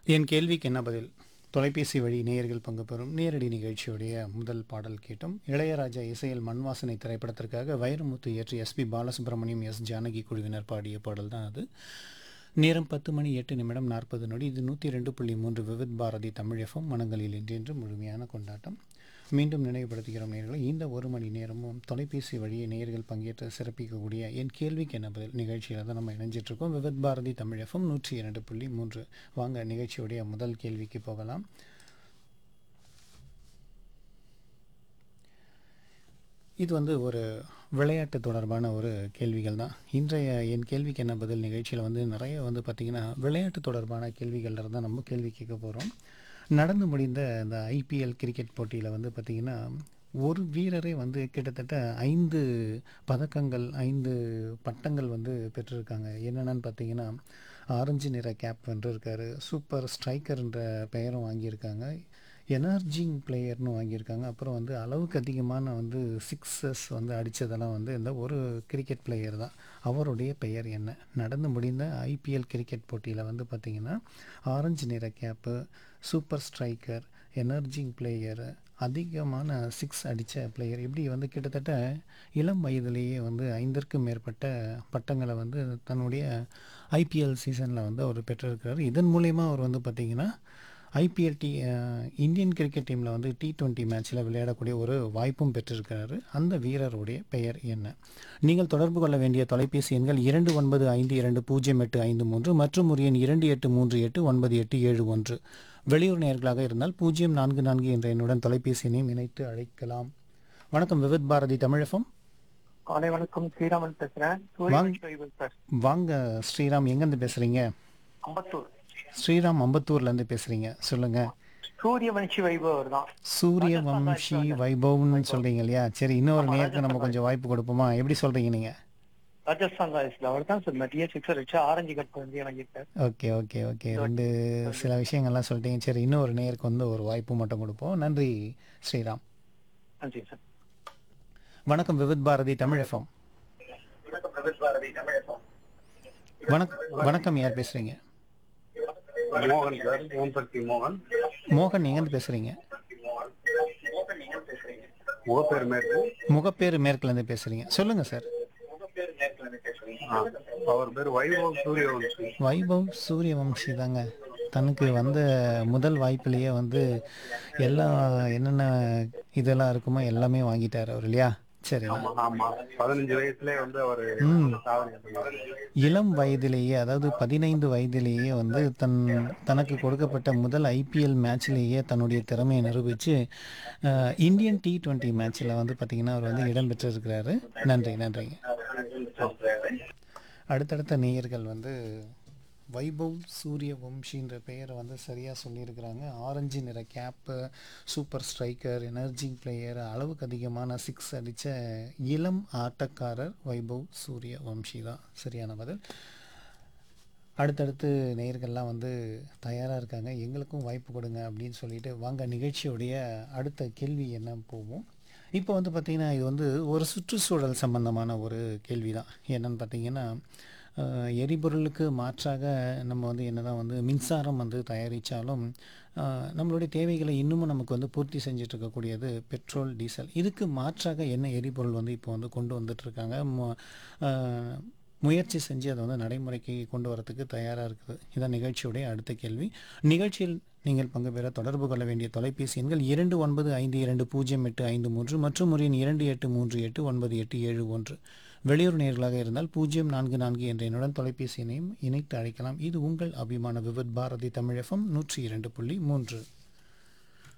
என் கேள்விக்கு என்ன பதில் தொலைபேசி வழி நேயர்கள் பங்கு பெறும் நேரடி நிகழ்ச்சியுடைய முதல் பாடல் கேட்டோம் இளையராஜா இசையில் மண்வாசனை திரைப்படத்திற்காக வைரமுத்து இயற்றி எஸ்பி பாலசுப்ரமணியம் எஸ் ஜானகி குழுவினர் பாடிய பாடல் தான் அது நேரம் பத்து மணி எட்டு நிமிடம் நாற்பது நொடி இது நூற்றி ரெண்டு புள்ளி மூன்று விவித் பாரதி தமிழ் எஃப்எம் மனங்களில் என்றென்று முழுமையான கொண்டாட்டம் மீண்டும் நினைவுபடுத்துகிறோம் நேர்களை இந்த ஒரு மணி நேரமும் தொலைபேசி வழியே நேயர்கள் பங்கேற்று சிறப்பிக்கக்கூடிய என் கேள்விக்கு என்ன பதில் நிகழ்ச்சியில் தான் நம்ம இணைஞ்சிட்ருக்கோம் விவித் பாரதி தமிழ் எஃப்எம் நூற்றி இரண்டு புள்ளி மூன்று வாங்க நிகழ்ச்சியுடைய முதல் கேள்விக்கு போகலாம் இது வந்து ஒரு விளையாட்டு தொடர்பான ஒரு கேள்விகள் தான் இன்றைய என் கேள்விக்கு என்ன பதில் நிகழ்ச்சியில் வந்து நிறைய வந்து பார்த்திங்கன்னா விளையாட்டு தொடர்பான கேள்விகள் தான் நம்ம கேள்வி கேட்க போகிறோம் நடந்து முடிந்த இந்த ஐபிஎல் கிரிக்கெட் போட்டியில் வந்து பார்த்திங்கன்னா ஒரு வீரரே வந்து கிட்டத்தட்ட ஐந்து பதக்கங்கள் ஐந்து பட்டங்கள் வந்து பெற்றிருக்காங்க என்னென்னு பார்த்தீங்கன்னா ஆரஞ்சு நிற கேப் வென்றிருக்காரு சூப்பர் ஸ்ட்ரைக்கர்ன்ற பெயரும் வாங்கியிருக்காங்க எனர்ஜிங் பிளேயர்னு வாங்கியிருக்காங்க அப்புறம் வந்து அளவுக்கு அதிகமான வந்து சிக்ஸஸ் வந்து அடித்ததெல்லாம் வந்து இந்த ஒரு கிரிக்கெட் பிளேயர் தான் அவருடைய பெயர் என்ன நடந்து முடிந்த ஐபிஎல் கிரிக்கெட் போட்டியில் வந்து பார்த்திங்கன்னா ஆரஞ்சு நிற கேப்பு சூப்பர் ஸ்ட்ரைக்கர் எனர்ஜிங் பிளேயர் அதிகமான சிக்ஸ் அடித்த பிளேயர் இப்படி வந்து கிட்டத்தட்ட இளம் வயதிலேயே வந்து ஐந்திற்கும் மேற்பட்ட பட்டங்களை வந்து தன்னுடைய ஐபிஎல் சீசனில் வந்து அவர் பெற்றிருக்கிறார் இதன் மூலயமா அவர் வந்து பார்த்திங்கன்னா ஐபிஎல் டி இந்தியன் கிரிக்கெட் டீமில் வந்து டி டுவெண்ட்டி மேட்ச்சில் விளையாடக்கூடிய ஒரு வாய்ப்பும் பெற்றிருக்கிறாரு அந்த வீரருடைய பெயர் என்ன நீங்கள் தொடர்பு கொள்ள வேண்டிய தொலைபேசி எண்கள் இரண்டு ஒன்பது ஐந்து இரண்டு பூஜ்ஜியம் எட்டு ஐந்து மூன்று மற்றும் ஒரு எண் இரண்டு எட்டு மூன்று எட்டு ஒன்பது எட்டு ஏழு ஒன்று வெளியூர் நேர்களாக இருந்தால் பூஜ்ஜியம் நான்கு நான்கு என்ற எண்ணுடன் தொலைபேசி எண்ணையும் இணைத்து அழைக்கலாம் வணக்கம் விவித் பாரதி தமிழகம் காலை வணக்கம் ஸ்ரீராமன் பேசுறேன் வாங்க. சூரியவம்சி வைபவ் சார் வாங்க ஸ்ரீராம் எங்கேருந்து பேசுகிறீங்க அம்பத்தூர் ஸ்ரீராம் அம்பத்தூர்லேருந்து பேசுகிறீங்க சொல்லுங்கள் சூரியவன்ஷி வைபவ் தான் சூரிய வம்சி வைபவ்னு சொல்றீங்க இல்லையா சரி இன்னொரு நேரத்துக்கு நம்ம கொஞ்சம் வாய்ப்பு கொடுப்போமா எப்படி சொல்றீங்க நீங்க ராஜஸ்தான் ராயல்ஸ்ல அவர் தான் சார் நிறைய சிக்ஸர் வச்சு ஆரஞ்சு கட் வந்து வாங்கியிருக்காரு ஓகே ஓகே ஓகே ரெண்டு சில விஷயங்கள்லாம் சொல்லிட்டீங்க சரி இன்னொரு நேருக்கு வந்து ஒரு வாய்ப்பு மட்டும் கொடுப்போம் நன்றி ஸ்ரீராம் நன்றி சார் வணக்கம் விவித் பாரதி தமிழ் எஃப்எம் வணக்கம் வணக்கம் யார் பேசுறீங்க மோகன் சார் ஓம்பர்த்தி மோகன் மோகன் எங்கேருந்து பேசுறீங்க முகப்பேர் மேற்கு முகப்பேர் மேற்குல இருந்து பேசுறீங்க சொல்லுங்க சார் ஆ, அவர் பேர் வைபவ் சூரியவன்சி வைபவ் சூரியவம்சி தாங்க தனக்கு வந்த முதல் வாய்ப்பிலேயே வந்து எல்லா என்னென்ன இதெல்லாம் இருக்குமோ எல்லாமே வாங்கிட்டார் அவர் இல்லையா சரி ஆமா ஆமா பதினஞ்சு வயசுலயே வந்து அவர் ம். சாதனை பண்ணாரு இளம் வயதிலேயே அதாவது பதினைந்து வயதிலேயே வந்து தன் தனக்கு கொடுக்கப்பட்ட முதல் ஐபிஎல் மேட்ச்லேயே தன்னுடைய திறமையை நிரூபித்து அஹ், இந்தியன் டி டுவெண்ட்டி மேட்ச்சில் வந்து பார்த்திங்கன்னா அவர் வந்து இடம் பெற்றிருக்கிறாரு நன்றி நன்றிங்க அடுத்தடுத்த நேயர்கள் வந்து வைபவ் சூரிய வம்சின்ற பெயரை வந்து சரியாக சொல்லியிருக்கிறாங்க ஆரஞ்சு நிற cap super striker energy player அளவுக்கு அதிகமான சிக்ஸ் அடித்த இளம் ஆட்டக்காரர் வைபவ் சூரிய வம்சி தான் சரியான பதில் அடுத்தடுத்து நேயர்கள்லாம் வந்து தயாராக இருக்காங்க எங்களுக்கும் வாய்ப்பு கொடுங்க அப்படின்னு சொல்லிட்டு வாங்க நிகழ்ச்சியுடைய அடுத்த கேள்வி என்ன போவோம் இப்போ வந்து பார்த்திங்கன்னா இது வந்து ஒரு சுற்றுச்சூழல் சம்பந்தமான ஒரு கேள்வி தான் என்னன்னு பார்த்தீங்கன்னா அஹ், எரிபொருளுக்கு மாற்றாக நம்ம வந்து என்னதான் வந்து மின்சாரம் வந்து தயாரித்தாலும் நம்மளுடைய தேவைகளை இன்னமும் நமக்கு வந்து பூர்த்தி செஞ்சுட்டு இருக்கக்கூடியது பெட்ரோல் டீசல் இதுக்கு மாற்றாக என்ன எரிபொருள் வந்து இப்போ வந்து கொண்டு வந்துட்டுருக்காங்க முயற்சி செஞ்சு அதை வந்து நடைமுறைக்கு கொண்டு வரத்துக்கு தயாராக இருக்குது இதான் நிகழ்ச்சியுடைய அடுத்த கேள்வி நிகழ்ச்சியில் நீங்கள் பங்கு பெற தொடர்பு கொள்ள வேண்டிய தொலைபேசி எண்கள் இரண்டு ஒன்பது ஐந்து இரண்டு பூஜ்ஜியம் எட்டு ஐந்து மூன்று மற்றும் ஒரு எண் இரண்டு எட்டு மூன்று எட்டு ஒன்பது எட்டு ஏழு ஒன்று வெளியூர் நேர்களாக இருந்தால் பூஜ்ஜியம் நான்கு நான்கு என்ற எண்ணுடன் தொலைபேசி எண்ணையும் இணைத்து அழைக்கலாம் இது உங்கள் அபிமான விவித் பாரதி தமிழகம் நூற்றி இரண்டு புள்ளி மூன்று